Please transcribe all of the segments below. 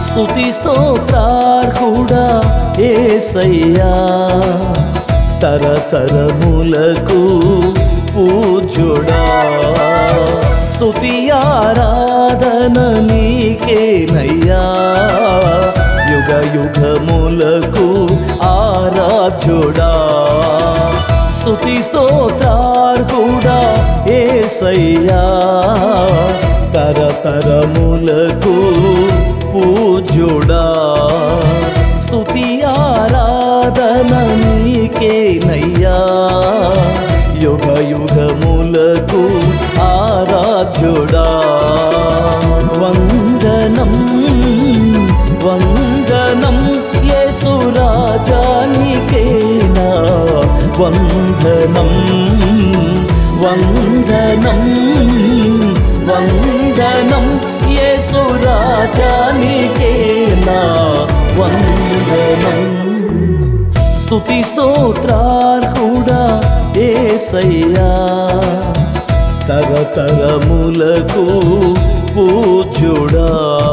స్తుతి స్తోత్రార్హుడా ఏసయ్యా తరతరములకు పూజుడా స్తుతి ఆరాధన నీకేనయ్యా యుగ యుగములకు ఆరాధ్యుడా స్తుతి స్తోత్రార్హుడా ఏసయ్యా తరతరములకు పూజుడా స్తుతి ఆరాధన నీకేనయ్యా యుగ యుగములకు ఆరాధ్యుడా వందనం వందనం యేసురాజానికేనా వందనం వందనం వందనం యేసురాజానికేనా వందనం స్తుతి స్తోత్రార్హుడా ఏసయ్యా తరతరములకు పూజుడా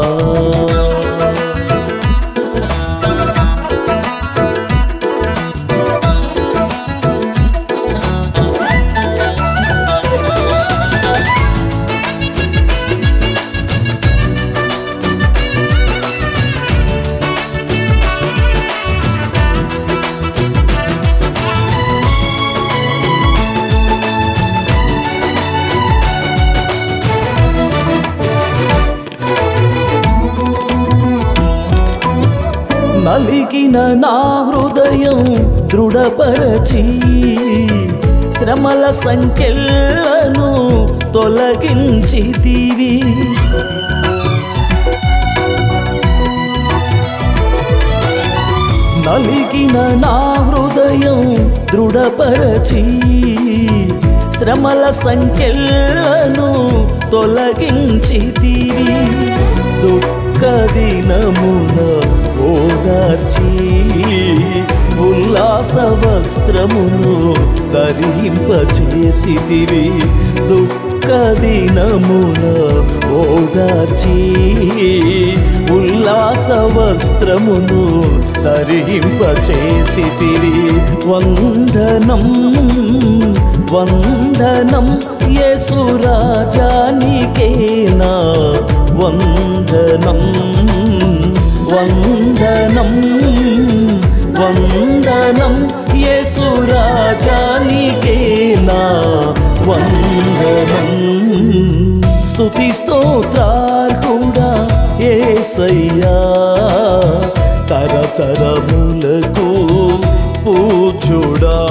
నలిగిన నా హృదయం దృఢపరచి శ్రమల సంఖ్యలను తొలగించితివి నలిగిన నా హృదయం దృఢపరచి శ్రమల సంఖ్యలను తొలగించితివి దుఃఖ దినమున ఓదార్చి ఉల్లాస వస్త్రమును ధరింపచేసితివి దుఃఖ దినమున ఓదార్చి ఉల్లాస వస్త్రమును ధరింపచేసితివి వందనం వందనం యేసురాజానికేనా వందనం వందనం వందనం యేసురాజానికేనా వందనం స్తుతి స్తోత్రార్హుడా ఏసయ్యా తరతరములకు పూజుడా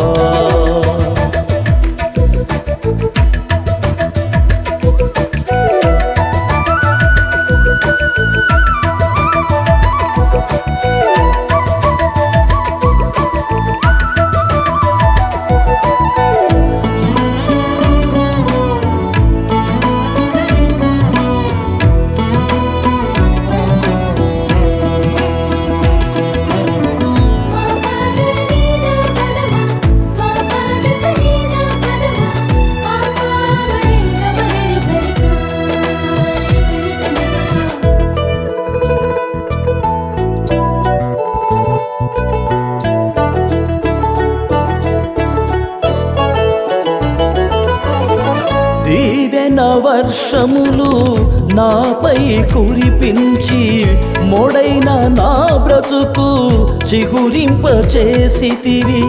దీవెన వర్షములు నాపై కురిపించి మొడైన నా బ్రతుకు చిగురింప చేసితివి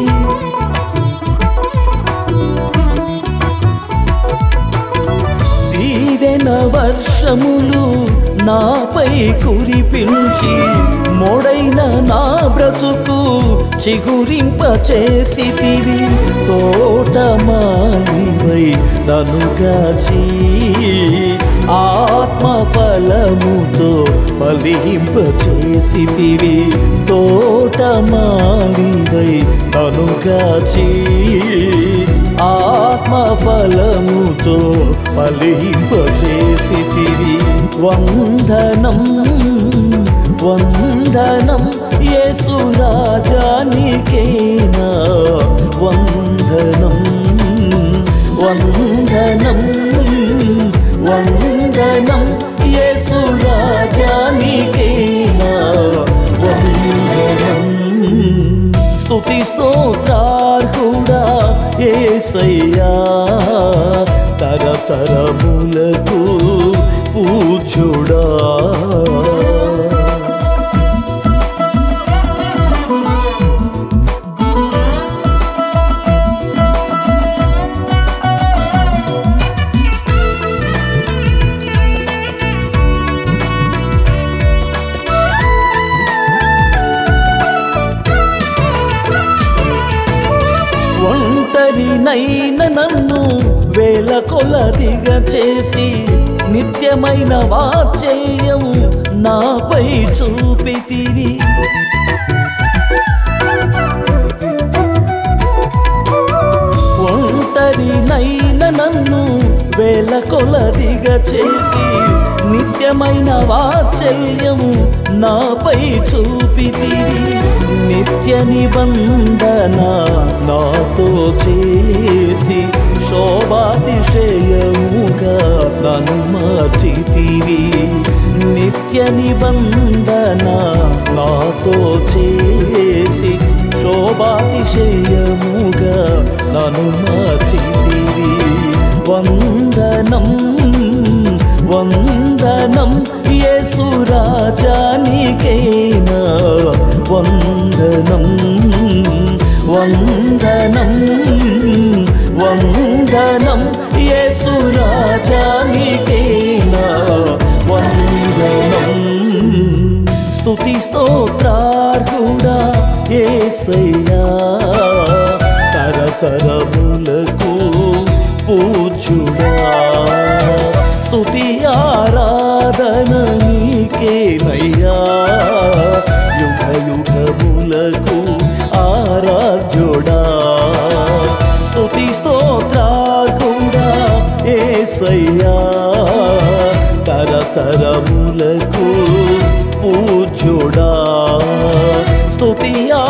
దీవెన వర్షములు నాపై కురిపించి మొడైన నా బ్రతుకు చిగురింప చేసితివి తోటమాలివై ననుగాచి ఆత్మ ఫలముతో ఫలింప చేసితివి తోటమాలివై ననుగాచి ఆత్మ ఫలముతో ఫలింప చేసితివి వందనం వందనం యేసురాజానికేనా వందనం వందనం వందనం యేసురాజానికే స్తుతి స్తోత్రార్హుడా ఏసయ్యా తరతరములకు పూజుడా ఒంటరినైన నన్ను వేల కొలదిగా చేసి నిత్యమైన వాత్సల్యం నాపై చూపితివి ఒంటరినైన నన్ను వేల కొలదిగా చేసి నిత్యమైన వాత్సల్యం నాపై చూపితివి నిత్య నిబంధన నాతో చేసి శోభాతిశయముగా నన్ను మార్చితివి నిత్య నిబంధన నాతో చేసి శోభాతిశయముగా నన్ను మార్చితివి వందనం వందనం యేసురాజానికైనా వందనం వందనం వందనం యేసురాజానికైనా వందనం స్తుతి స్తోత్రార్హుడా ఏసయ్యా తరతరములకు పూజుడా స్తుతి ఆరాధన నీకేనయ్యా యుగ యుగములకు ఆరాధ్యుడా స్తుతి స్తోత్రార్హుడా ఏసయ్యా తరతరములకు పూజుడా స్తుతి